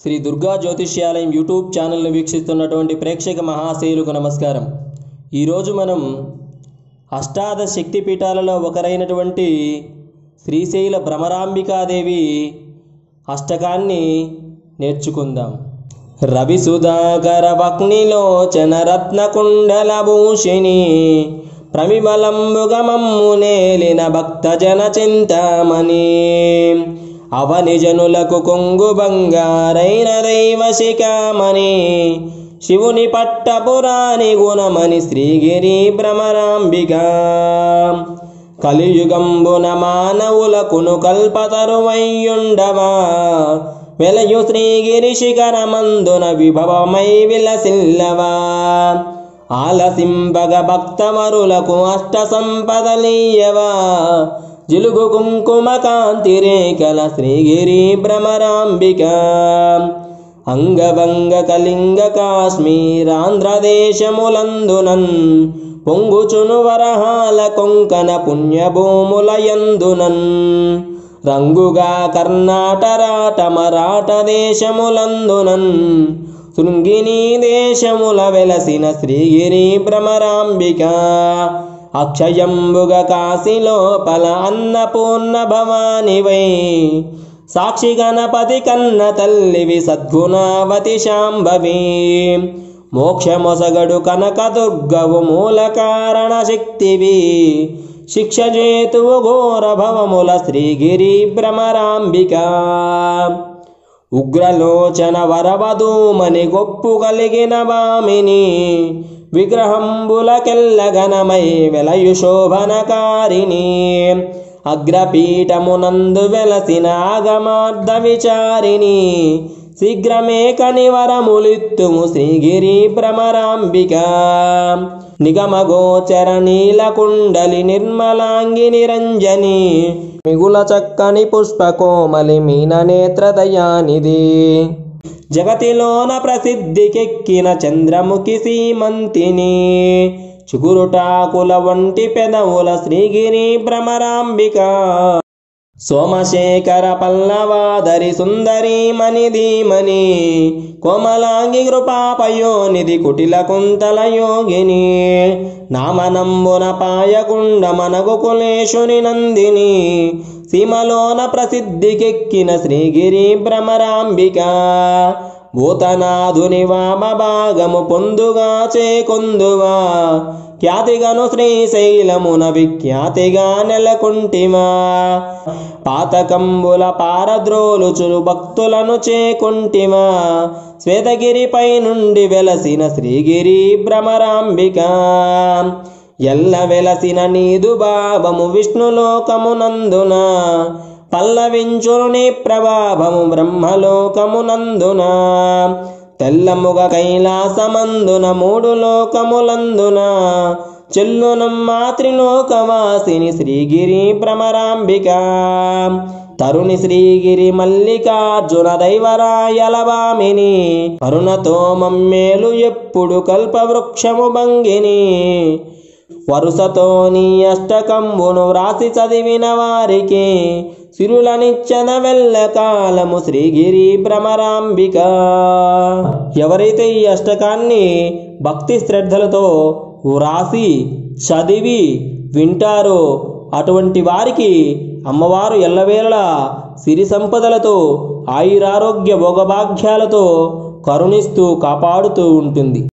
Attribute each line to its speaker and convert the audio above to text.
Speaker 1: శ్రీ దుర్గా జ్యోతిష్యాలయం యూట్యూబ్ ఛానల్ను వీక్షిస్తున్నటువంటి ప్రేక్షక మహాశయులకు నమస్కారం ఈరోజు మనం అష్టాదశ శక్తి పీఠాలలో ఒకరైనటువంటి శ్రీశైల భ్రమరాంబికాదేవి అష్టకాన్ని నేర్చుకుందాం రవి సుధాకర వక్నిలోచన రత్నకుండల భూషిణి ప్రమిమలంబుగమమ్ము నేలిన భక్తజన చింతామణి అవని జనులకు కొంగు బంగారైన దైవ శిఖామణి శివుని పట్టపురాణి గుణమని శ్రీగిరి భ్రమరాంబిక కలియుగంబున మానవులకును కల్పతరువయ్యుండవా వెలయు శ్రీగిరి శిఖరమందున విభవమై విలసిల్లవా ఆలసింపగ భక్తవరులకు అష్ట సంపదలీయవా జిలుగు కుంకుమ కాంతి రేఖల శ్రీగిరి భ్రమరాంబిక అంగభంగ కళింగ కాశ్మీరాంధ్రదేశములందునన్ పొంగుచును వరహాల కొంకణ పుణ్యభూములయందునన్ రంగుగా కర్ణాటరాట మరాఠ దేశములందునన్ శృంగిని దేశముల వెలసిన శ్రీగిరి భ్రమరాంబిక అక్షయంబుగ కాశీలోపల అన్నపూర్ణ భవానివై సాక్షి గణపతి కన్న తల్లివి సద్గుణావతి శాంభవి మోక్షమొసగడు కనకదుర్గవు మూల కారణ శక్తివి శిక్ష చేతువు ఘోర భవముల శ్రీగిరి భ్రమరాంబిక ఉగ్రలోచన వరవధూమని గొప్పు కలిగిన బామిని విగ్రహంబులకెల్లగనమై వెలయు శోభనకారిణి అగ్రపీఠమునందు వెలసిన ఆగమార్థ విచారిణి శీఘ్రమే కనివరములిత్తుము శ్రీగిరి భ్రమరాంబిక నిగమగోచర నీలకుండలి నిర్మలాంగి నిరంజని మిగుల చక్కని పుష్పకోమలి మీన నేత్రదయానిది జగతిలోన ప్రసిద్ధికెక్కిన చంద్రముఖి సీమంతిని చిగురుటాకుల వంటి పెదవుల శ్రీగిరి భ్రమరాంబిక సోమశేఖర పల్లవాదరి సుందరి మణిధీమణి కోమలాంగి కృపాపయోనిధి కుటిల కుంతల యోగిని నామనంబున పాయకుండ మనగు కులేశుని నందిని సీమలోన ప్రసిద్ధికెక్కిన శ్రీగిరి భ్రమరాంబిక భూతనాథుని వామ భాగము పొందుగా చేకొందువా ఖ్యాతిగను శ్రీశైలమున విఖ్యాతిగా నెలకొంటిమా పాతకంబుల పారద్రోలుచులు భక్తులను చేకొంటిమా శ్వేతగిరిపై నుండి వెలసిన శ్రీగిరి భ్రమరాంబిక ఎల్ల వెలసిన నీదు భావము విష్ణులోకమునందున పల్లవించును నీ ప్రభావము బ్రహ్మలోకమునందున తెల్లముగ కైలాసమందున మూడు లోకములందున చెల్లునమ్మా త్రిలోకవాసిని శ్రీగిరి భ్రమరాంబిక తరుణి శ్రీగిరి మల్లికార్జున దైవరాయలవామిని కరుణతో మమ్మేలు ఎప్పుడు కల్పవృక్షము భంగిని వరుసతో నీ అష్టకంబును వ్రాసి చదివిన వారికి సిరులనిచ్చన వెళ్ళ కాలము శ్రీగిరి భ్రమరాంబిక ఎవరైతే ఈ అష్టకాన్ని భక్తి శ్రద్ధలతో వ్రాసి చదివి వింటారో అటువంటి వారికి అమ్మవారు ఎల్లవేళలా సిరి సంపదలతో ఆయురారోగ్య భోగభాగ్యాలతో కరుణిస్తూ కాపాడుతూ ఉంటుంది